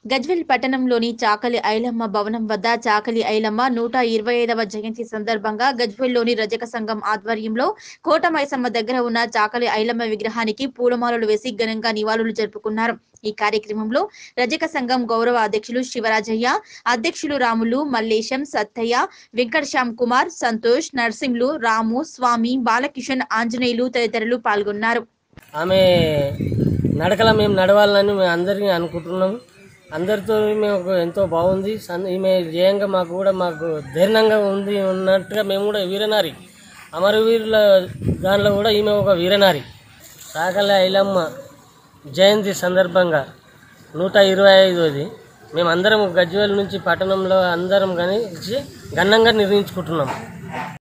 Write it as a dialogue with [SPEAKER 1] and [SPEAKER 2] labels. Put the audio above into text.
[SPEAKER 1] గజ్వెల్ పట్టణంలోని చాకలి ఐలమ్మ భవనం వద్ద చాకలి ఐలమ్మ నూట ఇరవై ఐదవ జయంతి సందర్భంగా గజ్వెల్లోని రజక సంఘం ఆధ్వర్యంలో కోట మైసమ్మ దగ్గర ఉన్న చాకలి ఐలమ్మ విగ్రహానికి పూలమాలలు వేసి ఘనంగా నివాళులు జరుపుకున్నారు ఈ కార్యక్రమంలో రజక సంఘం గౌరవ అధ్యక్షులు శివరాజయ్య అధ్యక్షులు రాములు మల్లేశం సత్తయ్య వెంకట శ్యామ్ కుమార్ సంతోష్ నర్సింగ్లు రాము స్వామి బాలకిషన్ ఆంజనేయులు తదితరులు పాల్గొన్నారు
[SPEAKER 2] ఆమె నడకల మేము నడవాలని మేము అందరినీ అనుకుంటున్నాము అందరితో మేము ఒక ఎంతో బాగుంది సన్ ఈమె జయంగా మాకు కూడా మాకు ధైర్యంగా ఉంది ఉన్నట్టుగా మేము కూడా వీరనారి అమరవీరుల దానిలో కూడా ఈమె ఒక వీరనారి సాగల ఐలమ్మ జయంతి సందర్భంగా నూట ఇరవై ఐదోది మేము అందరం గజ్వేల్ నుంచి పట్టణంలో అందరం కానీ ఘనంగా నిర్ణయించుకుంటున్నాం